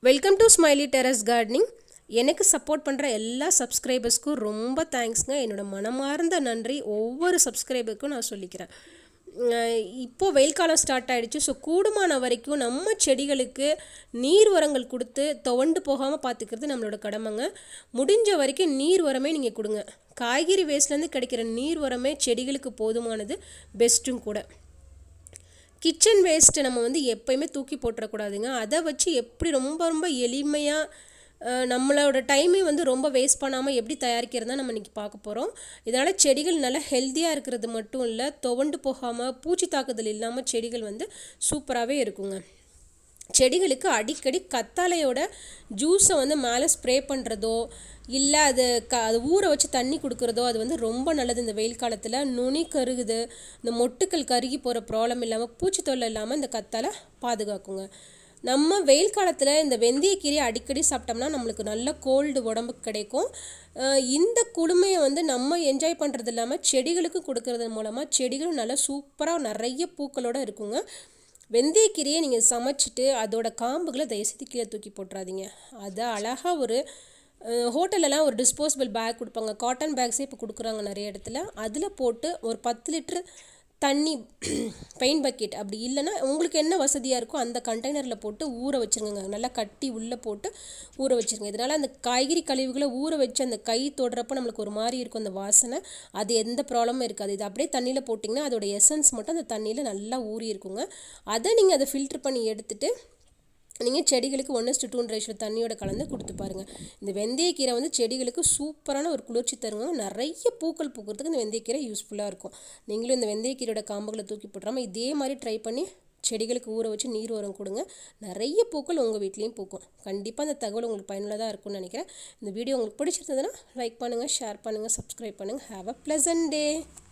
welcome to smiley terrace gardening எனக்கு support பண்ணுற எல்லா சப்ஸ்கிரைபர்ஸ்க்கும் ரொம்ப தேங்க்ஸ்ங்க என்னோட மனமார்ந்த நன்றி ஒவ்வொரு சப்ஸ்கிரைபருக்கும் நான் சொல்லிக்கிறேன் அஹ் இப்போ வெயில் காலம் ஸ்டார்ட் ஆயிடுச்சு ஸோ கூடுமான வரைக்கும் நம்ம செடிகளுக்கு நீர் உரங்கள் கொடுத்து துவண்டு போகாமல் பார்த்துக்கிறது நம்மளோட கடமைங்க முடிஞ்ச வரைக்கும் நீர் உரமே நீங்கள் கொடுங்க காய்கறி வேஸ்ட்லேருந்து கிடைக்கிற நீர் உரமே செடிகளுக்கு போதுமானது பெஸ்ட்டும் கூட கிச்சன் வேஸ்ட்டை நம்ம வந்து எப்பயுமே தூக்கி போட்டுறக்கூடாதுங்க அதை வச்சு எப்படி ரொம்ப ரொம்ப எளிமையாக நம்மளோட டைமை வந்து ரொம்ப வேஸ்ட் பண்ணாமல் எப்படி தயாரிக்கிறது தான் நம்ம இன்றைக்கி பார்க்க போகிறோம் இதனால் செடிகள் நல்லா ஹெல்த்தியாக இருக்கிறது மட்டும் இல்லை துவண்டு போகாமல் பூச்சி தாக்குதல் இல்லாமல் செடிகள் வந்து சூப்பராகவே இருக்குங்க செடிகளுக்கு அடிக்கடி கத்தாழையோட ஜூஸை வந்து மேலே ஸ்ப்ரே பண்ணுறதோ இல்லை அது க அது ஊற வச்சு தண்ணி கொடுக்குறதோ அது வந்து ரொம்ப நல்லது இந்த வெயில் காலத்தில் நுனி கருகுது இந்த மொட்டுக்கள் கருகி போகிற ப்ராப்ளம் இல்லாமல் பூச்சி தொல்லை இல்லாமல் இந்த கத்தாழை பாதுகாக்குங்க நம்ம வெயில் காலத்தில் இந்த வெந்தயக்கீரையை அடிக்கடி சாப்பிட்டோம்னா நம்மளுக்கு நல்ல கோல்டு உடம்புக்கு கிடைக்கும் அஹ் இந்த குளுமையை வந்து நம்ம என்ஜாய் பண்ணுறது இல்லாமல் செடிகளுக்கும் கொடுக்கறது மூலமாக செடிகளும் நல்லா சூப்பராக நிறைய பூக்களோடு இருக்குங்க வெந்தயக்கீரையை நீங்கள் சமைச்சிட்டு அதோட காம்புகளை தயவுசெய்து கீழே தூக்கி போட்டுறாதீங்க அதை அழகாக ஒரு ஹோட்டலெல்லாம் ஒரு டிஸ்போசபிள் பேக் கொடுப்பாங்க காட்டன் பேக்ஸே இப்போ கொடுக்குறாங்க நிறைய இடத்துல அதில் போட்டு ஒரு பத்து லிட்டரு தண்ணி பெயிண்ட் பக்கெட் அப்படி இல்லைன்னா உங்களுக்கு என்ன வசதியாக இருக்கோ அந்த கண்டெய்னரில் போட்டு ஊற வச்சுருங்க நல்லா கட்டி உள்ளே போட்டு ஊற வச்சுருங்க இதனால் அந்த காய்கறி கழிவுகளை ஊற வச்சு அந்த கை தொடுறப்ப நம்மளுக்கு ஒரு மாதிரி இருக்கும் அந்த வாசனை அது எந்த ப்ராப்ளமும் இருக்காது இது அப்படியே தண்ணியில் போட்டிங்கன்னா அதோட எசன்ஸ் மட்டும் அந்த தண்ணியில் நல்லா ஊறி இருக்குங்க அதை நீங்கள் அதை ஃபில்ட்ரு பண்ணி எடுத்துட்டு நீங்கள் செடிகளுக்கு ஒன்று டு டூன் ரேஷியோ தண்ணியோட கலந்து கொடுத்து பாருங்கள் இந்த வெந்தயக்கீரை வந்து செடிகளுக்கு சூப்பரான ஒரு குளிர்ச்சி தருங்க நிறைய பூக்கள் பூக்கிறதுக்கு இந்த வெந்தயக்கீரை யூஸ்ஃபுல்லாக இருக்கும் நீங்களும் இந்த வெந்தயக்கீரையோட காம்புகளை தூக்கி போட்டுறாமல் இதே மாதிரி ட்ரை பண்ணி செடிகளுக்கு ஊற வச்சு நீர் உரம் கொடுங்க நிறைய பூக்கள் உங்கள் வீட்லேயும் பூக்கும் கண்டிப்பாக அந்த தகவல் உங்களுக்கு பயனுள்ளதாக இருக்கும்னு நினைக்கிறேன் இந்த வீடியோ உங்களுக்கு பிடிச்சிருந்ததுன்னா லைக் பண்ணுங்கள் ஷேர் பண்ணுங்கள் சப்ஸ்கிரைப் பண்ணுங்கள் ஹாவ் அ ப்ளசன்ட் டே